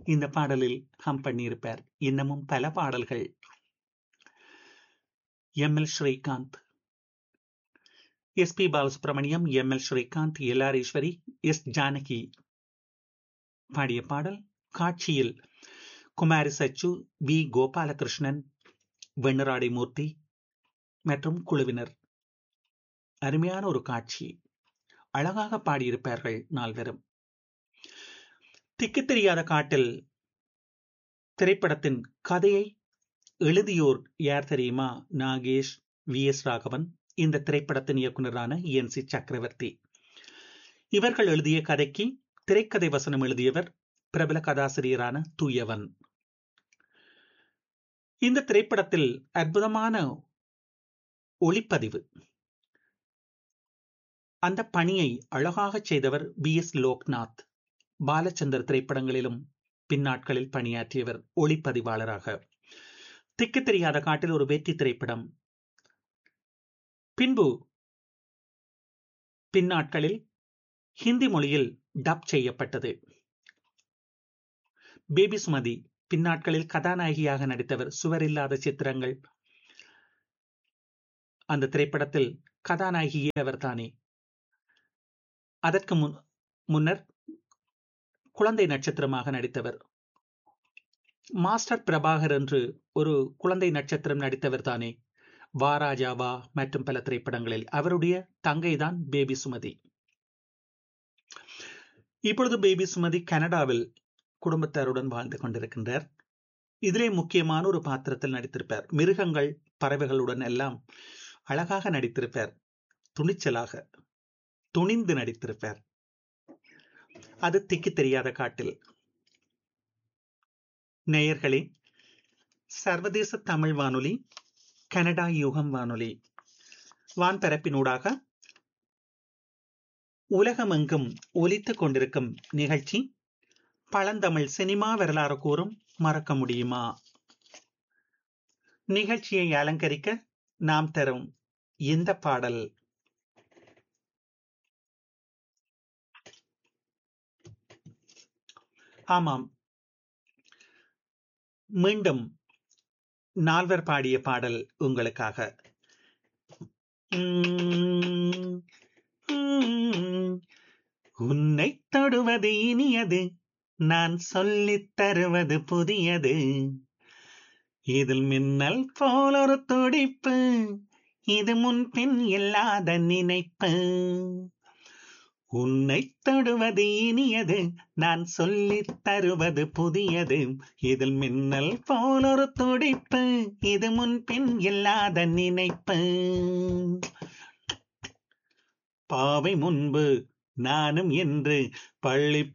இந்த பாடலில் ஹம் பண்ணியிருப்பார் இன்னமும் பல பாடல்கள் M L Srikanth S P Balasubrahmanyam M L Srikanth L R Eswari S Janaki பாடிய பாடல் காட்சியில் குமாரி சச்சு வி கோபாலகிருஷ்ணன் வெண்ணராடி மூர்த்தி மற்றும் குழுவினர் அருமையான ஒரு காட்சி அழகாக பாடியிருப்பார்கள் நால்வரும் திக்கு தெரியாத காட்டில் திரைப்படத்தின் கதையை எழுதியோர் யார் தெரியுமா நாகேஷ் வி எஸ் ராகவன் இந்த திரைப்படத்தின் இயக்குநரான என் சி சக்கரவர்த்தி இவர்கள் எழுதிய கதைக்கு திரைக்கதை வசனம் எழுதியவர் பிரபல கதாசிரியரான தூயவன் இந்த திரைப்படத்தில் அற்புதமான ஒளிப்பதிவு அந்த பணியை அழகாக செய்தவர் பி எஸ் லோக்நாத் பாலச்சந்தர் திரைப்படங்களிலும் பின்னாட்களில் பணியாற்றியவர் ஒளிப்பதிவாளராக திக்கு தெரியாத காட்டில் ஒரு வெற்றி திரைப்படம் பின்பு பின்னாட்களில் ஹிந்தி மொழியில் டப் செய்யப்பட்டது பேபி சுமதி பின்னாட்களில் கதாநாயகியாக நடித்தவர் சுவரில்லாத சித்திரங்கள் அந்த திரைப்படத்தில் கதாநாயகியே அவர்தானே அதற்கு முன் முன்னர் குழந்தை நட்சத்திரமாக நடித்தவர் மாஸ்டர் பிரபாகர் என்று ஒரு குழந்தை நட்சத்திரம் நடித்தவர் தானே வாராஜாவா மற்றும் பல திரைப்படங்களில் அவருடைய தங்கை தான் பேபி சுமதி இப்பொழுது பேபி சுமதி கனடாவில் குடும்பத்தாருடன் வாழ்ந்து கொண்டிருக்கின்றார் இதிலே முக்கியமான ஒரு பாத்திரத்தில் நடித்திருப்பார் மிருகங்கள் பறவைகளுடன் எல்லாம் அழகாக நடித்திருப்பார் துணிச்சலாக துணிந்து நடித்திருப்பார் அது திக்கு தெரியாத காட்டில் நேயர்களே சர்வதேச தமிழ் வானொலி கனடா யுகம் வானொலி வான்பரப்பினூடாக உலகமெங்கும் ஒலித்துக் கொண்டிருக்கும் நிகழ்ச்சி பழந்தமிழ் சினிமா வரலாறு கூறும் மறக்க முடியுமா நிகழ்ச்சியை அலங்கரிக்க நாம் தரும் இந்த பாடல் ஆமாம் மீண்டும் நால்வர் பாடிய பாடல் உங்களுக்காக உன்னை தொடுவது இனியது நான் சொல்லித் தருவது புதியது இதில் மின்னல் போல் ஒரு துடிப்பு இது முன்பின் இல்லாத நினைப்பு உன்னை தொடுவது இனியது நான் சொல்லித் தருவது புதியது இதில் மின்னல் போல் ஒரு துடிப்பு இது முன்பின் இல்லாத நினைப்பு பாவை முன்பு நானும் என்று பள்ளி